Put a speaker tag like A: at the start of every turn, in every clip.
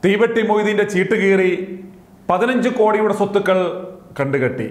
A: തീവെട്ടി മൊയ്തീന്റെ ചീട്ട് കീറി പതിനഞ്ച് കോടിയുടെ സ്വത്തുക്കൾ കണ്ടുകെട്ടി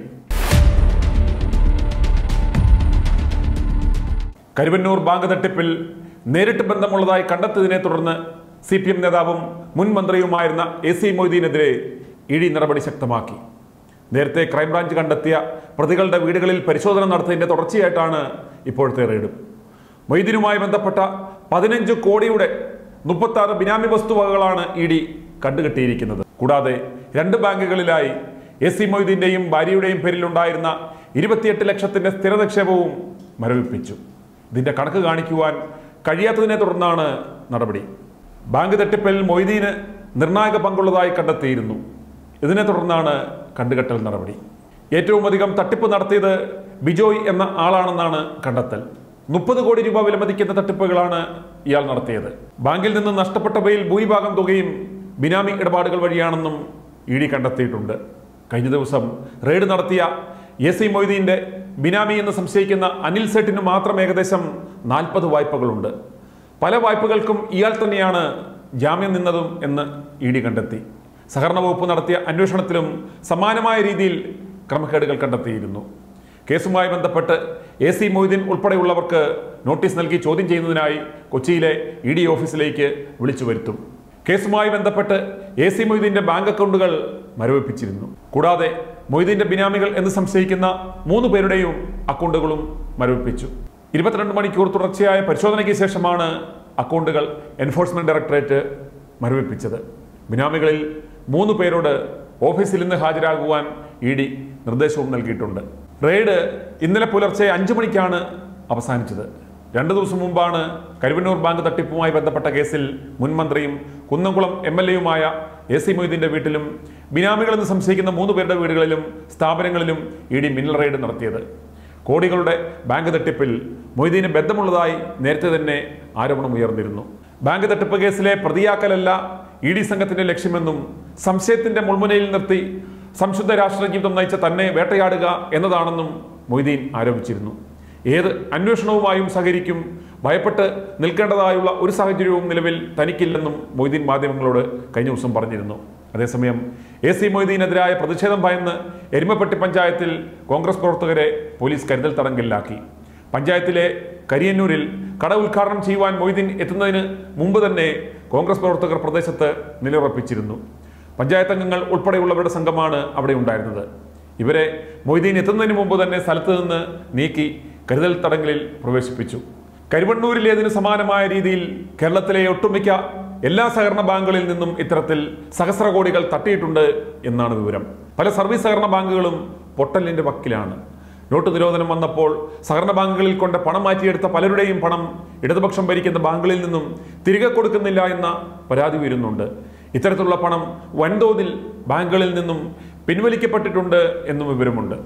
A: കരുവന്നൂർ ബാങ്ക് തട്ടിപ്പിൽ നേരിട്ട് ബന്ധമുള്ളതായി കണ്ടെത്തിയതിനെ തുടർന്ന് സി പി എം നേതാവും മുൻ മന്ത്രിയുമായിരുന്ന എ സി മൊയ്തീനെതിരെ ഇടി നടപടി ശക്തമാക്കി നേരത്തെ ക്രൈംബ്രാഞ്ച് കണ്ടെത്തിയ പ്രതികളുടെ വീടുകളിൽ പരിശോധന നടത്തിയതിന്റെ തുടർച്ചയായിട്ടാണ് ഇപ്പോഴത്തെ റെയ്ഡ് മൊയ്തീനുമായി ബന്ധപ്പെട്ട പതിനഞ്ച് കോടിയുടെ മുപ്പത്തി ആറ് ബിനാമി വസ്തുവകകളാണ് ഇ ഡി കണ്ടുകെട്ടിയിരിക്കുന്നത് കൂടാതെ രണ്ട് ബാങ്കുകളിലായി എ സി മൊയ്തീന്റെയും ഭാര്യയുടെയും പേരിലുണ്ടായിരുന്ന ഇരുപത്തിയെട്ട് ലക്ഷത്തിന്റെ സ്ഥിര നിക്ഷേപവും മരവിപ്പിച്ചു ഇതിന്റെ കണക്ക് കാണിക്കുവാൻ കഴിയാത്തതിനെ തുടർന്നാണ് നടപടി ബാങ്ക് തട്ടിപ്പിൽ മൊയ്തീന് നിർണായക പങ്കുള്ളതായി കണ്ടെത്തിയിരുന്നു ഇതിനെ തുടർന്നാണ് കണ്ടുകെട്ടൽ നടപടി ഏറ്റവും അധികം തട്ടിപ്പ് നടത്തിയത് ബിജോയ് എന്ന ആളാണെന്നാണ് കണ്ടെത്തൽ മുപ്പത് കോടി രൂപ വിലമതിക്കുന്ന തട്ടിപ്പുകളാണ് ഇയാൾ നടത്തിയത് ബാങ്കിൽ നിന്ന് നഷ്ടപ്പെട്ടവയിൽ ഭൂരിഭാഗം തുകയും ബിനാമി ഇടപാടുകൾ വഴിയാണെന്നും ഇ ഡി കണ്ടെത്തിയിട്ടുണ്ട് കഴിഞ്ഞ ദിവസം റെയ്ഡ് നടത്തിയ എ സി മൊയ്തീന്റെ ബിനാമി എന്ന് സംശയിക്കുന്ന അനിൽ സെട്ടിന് മാത്രം ഏകദേശം നാൽപ്പത് വായ്പകളുണ്ട് പല വായ്പകൾക്കും ഇയാൾ തന്നെയാണ് ജാമ്യം നിന്നതും എന്ന് ഇ ഡി കണ്ടെത്തി സഹകരണ വകുപ്പ് നടത്തിയ അന്വേഷണത്തിലും സമാനമായ രീതിയിൽ ക്രമക്കേടുകൾ കണ്ടെത്തിയിരുന്നു കേസുമായി ബന്ധപ്പെട്ട് എ സി മൊയ്തീൻ ഉൾപ്പെടെയുള്ളവർക്ക് നോട്ടീസ് നൽകി ചോദ്യം ചെയ്യുന്നതിനായി കൊച്ചിയിലെ ഇ ഡി ഓഫീസിലേക്ക് വിളിച്ചു വരുത്തും കേസുമായി ബന്ധപ്പെട്ട് എ സി മൊയ്തീന്റെ ബാങ്ക് അക്കൗണ്ടുകൾ മരവിപ്പിച്ചിരുന്നു കൂടാതെ മൊയ്തീന്റെ ബിനാമികൾ എന്ന് സംശയിക്കുന്ന മൂന്ന് പേരുടെയും അക്കൗണ്ടുകളും മരവിപ്പിച്ചു ഇരുപത്തിരണ്ട് മണിക്കൂർ തുടർച്ചയായ പരിശോധനയ്ക്ക് ശേഷമാണ് അക്കൗണ്ടുകൾ എൻഫോഴ്സ്മെന്റ് ഡയറക്ടറേറ്റ് മരവിപ്പിച്ചത് ബിനാമികളിൽ മൂന്ന് പേരോട് ഓഫീസിൽ നിന്ന് ഹാജരാകുവാൻ ഇ ഡി നിർദ്ദേശവും നൽകിയിട്ടുണ്ട് റെയ്ഡ് ഇന്നലെ പുലർച്ചെ അഞ്ചു മണിക്കാണ് അവസാനിച്ചത് രണ്ടു ദിവസം മുമ്പാണ് കരുവന്നൂർ ബാങ്ക് തട്ടിപ്പുമായി ബന്ധപ്പെട്ട കേസിൽ മുൻ മന്ത്രിയും കുന്നംകുളം എം എൽ എയുമായ എ സി മൊയ്തീന്റെ വീട്ടിലും ബിനാമികളെന്ന് സംശയിക്കുന്ന മൂന്ന് പേരുടെ വീടുകളിലും സ്ഥാപനങ്ങളിലും ഇ ഡി മിന്നൽ റെയ്ഡ് നടത്തിയത് കോടികളുടെ ബാങ്ക് തട്ടിപ്പിൽ മൊയ്തീന് ബന്ധമുള്ളതായി നേരത്തെ തന്നെ ആരോപണം ഉയർന്നിരുന്നു ബാങ്ക് തട്ടിപ്പ് കേസിലെ പ്രതിയാക്കലല്ല ഇ ഡി സംഘത്തിന്റെ ലക്ഷ്യമെന്നും സംശയത്തിന്റെ മുൾമുനയിൽ നിർത്തി സംശുദ്ധ രാഷ്ട്ര ജീവിതം നയിച്ച തന്നെ വേട്ടയാടുക എന്നതാണെന്നും മൊയ്തീൻ ആരോപിച്ചിരുന്നു ഏത് അന്വേഷണവുമായും സഹകരിക്കും ഭയപ്പെട്ട് നിൽക്കേണ്ടതായുള്ള ഒരു സാഹചര്യവും നിലവിൽ തനിക്കില്ലെന്നും മൊയ്തീൻ മാധ്യമങ്ങളോട് കഴിഞ്ഞ ദിവസം പറഞ്ഞിരുന്നു അതേസമയം എ സി മൊയ്തീനെതിരായ പ്രതിഷേധം ഭയന്ന് എരുമപ്പെട്ടി പഞ്ചായത്തിൽ കോൺഗ്രസ് പ്രവർത്തകരെ പോലീസ് കരുതൽ തടങ്കലിലാക്കി പഞ്ചായത്തിലെ കരിയന്നൂരിൽ കട ഉദ്ഘാടനം ചെയ്യുവാൻ മൊയ്തീൻ എത്തുന്നതിന് മുമ്പ് തന്നെ കോൺഗ്രസ് പ്രവർത്തകർ പ്രദേശത്ത് നിലയുറപ്പിച്ചിരുന്നു പഞ്ചായത്ത് അംഗങ്ങൾ ഉൾപ്പെടെയുള്ളവരുടെ സംഘമാണ് അവിടെ ഉണ്ടായിരുന്നത് ഇവരെ മൊയ്തീൻ എത്തുന്നതിന് മുമ്പ് തന്നെ സ്ഥലത്ത് നിന്ന് നീക്കി കരുതൽ തടങ്കലിൽ പ്രവേശിപ്പിച്ചു കരുവണ്ണൂരിലേതിന് സമാനമായ രീതിയിൽ കേരളത്തിലെ ഒട്ടുമിക്ക എല്ലാ സഹകരണ ബാങ്കുകളിൽ നിന്നും ഇത്തരത്തിൽ സഹസ്ര കോടികൾ തട്ടിയിട്ടുണ്ട് എന്നാണ് വിവരം പല സർവീസ് സഹകരണ ബാങ്കുകളും പൊട്ടലിന്റെ വക്കിലാണ് നോട്ട് നിരോധനം വന്നപ്പോൾ സഹകരണ ബാങ്കുകളിൽ കൊണ്ട് പണം മാറ്റിയെടുത്ത പലരുടെയും പണം ഇടതുപക്ഷം ഭരിക്കുന്ന ബാങ്കുകളിൽ നിന്നും തിരികെ കൊടുക്കുന്നില്ല എന്ന പരാതി ഉയരുന്നുണ്ട് ഇത്തരത്തിലുള്ള പണം വൻതോതിൽ ബാങ്കുകളിൽ നിന്നും പിൻവലിക്കപ്പെട്ടിട്ടുണ്ട് എന്നും വിവരമുണ്ട്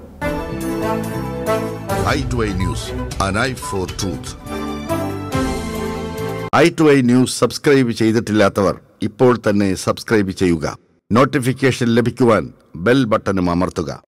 B: eye to eye news, an eye for truth. Eye to eye news subscribe ചെയ്തിട്ടില്ലാത്തവർ ഇപ്പോൾ തന്നെ സബ്സ്ക്രൈബ് ചെയ്യുക നോട്ടിഫിക്കേഷൻ ലഭിക്കുവാൻ ബെൽ ബട്ടണും അമർത്തുക